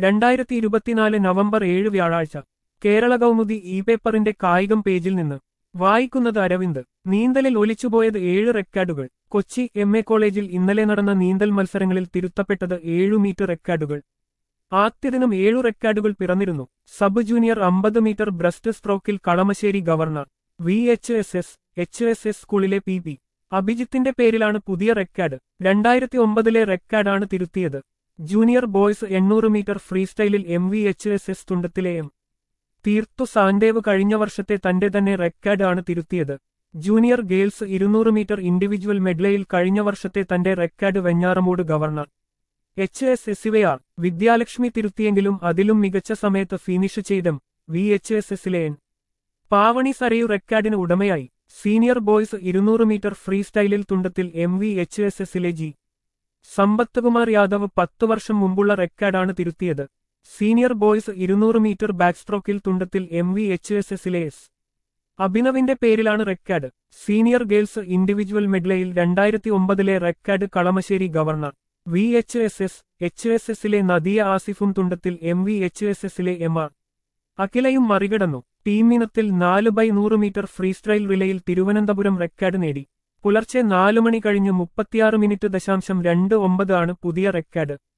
രണ്ടായിരത്തി ഇരുപത്തിനാല് നവംബർ ഏഴ് വ്യാഴാഴ്ച കേരള കൗമുദി ഇ പേപ്പറിന്റെ കായികം പേജിൽ നിന്ന് വായിക്കുന്നത് അരവിന്ദ് നീന്തലിൽ ഒലിച്ചുപോയത് ഏഴ് റെക്കാർഡുകൾ കൊച്ചി എം എ കോളേജിൽ ഇന്നലെ നടന്ന നീന്തൽ മത്സരങ്ങളിൽ തിരുത്തപ്പെട്ടത് ഏഴു മീറ്റർ റെക്കാർഡുകൾ ആദ്യദിനം ഏഴു റെക്കാർഡുകൾ പിറന്നിരുന്നു സബ് ജൂനിയർ അമ്പത് മീറ്റർ ബ്രസ്റ്റ് സ്ട്രോക്കിൽ Kalamassery government V H S S H S S സ്കൂളിലെ പി പി അഭിജിത്തിന്റെ പേരിലാണ് പുതിയ റെക്കാർഡ് രണ്ടായിരത്തി ഒമ്പതിലെ റെക്കാർഡാണ് തിരുത്തിയത് ജൂനിയർ ബോയ്സ് എണ്ണൂറ് മീറ്റർ ഫ്രീസ്റ്റൈലിൽ M V H S S തുണ്ടത്തിലെ എം തീർത്തു സാൻഡേവ് കഴിഞ്ഞ വർഷത്തെ തന്റെ തന്നെ റെക്കാർഡ് ആണ് തിരുത്തിയത് ജൂനിയർ ഗേൾസ് ഇരുന്നൂറ് മീറ്റർ ഇൻഡിവിജ്വൽ മെഡ്ലയിൽ കഴിഞ്ഞ വർഷത്തെ തന്റെ record Venjaramoodu government H S S Vidyalakshmi തിരുത്തിയെങ്കിലും അതിലും മികച്ച സമയത്ത് ഫിനിഷ് ചെയ്തും വി എച്ച് എസ് എസിലെ എൻ പാവണി സരയു റെക്കാർഡിന് ഉടമയായി സീനിയർ ബോയ്സ് ഇരുന്നൂറ് മീറ്റർ ഫ്രീ സ്റ്റൈലിൽ തുണ്ടത്തിൽ എം വി എച്ച് എസ് എസിലെ ജി സമ്പത്ത് കുമാർ യാദവ് പത്തു വർഷം മുമ്പുള്ള റെക്കാർഡാണ് തിരുത്തിയത് സീനിയർ ബോയ്സ് ഇരുന്നൂറ് മീറ്റർ ബാക്ക് സ്ട്രോക്കിൽ തുണ്ടത്തിൽ എം വി എച്ച് എസ് എസിലെ എസ് അഭിനവിന്റെ പേരിലാണ് റെക്കാർഡ് സീനിയർ ഗേൾസ് ഇൻഡിവിജ്വൽ മെഡ്ലയിൽ രണ്ടായിരത്തി ഒമ്പതിലെ record Kalamassery government V H S S H S എസിലെ നദിയ ആസിഫും തുണ്ടത്തിൽ എം വി എച്ച് എസ് എസിലെ എം ആർ അഖിലയും മറികടന്നു ടീമിനത്തിൽ നാല് ബൈ നൂറ് മീറ്റർ ഫ്രീസ്റ്റൈൽ റിലേയിൽ തിരുവനന്തപുരം റെക്കാർഡ് നേടി പുലർച്ചെ നാലു മണി കഴിഞ്ഞ് മുപ്പത്തിയാറ് മിനിറ്റ് ദശാംശം രണ്ട് ഒമ്പത് ആണ് പുതിയ റെക്കാർഡ്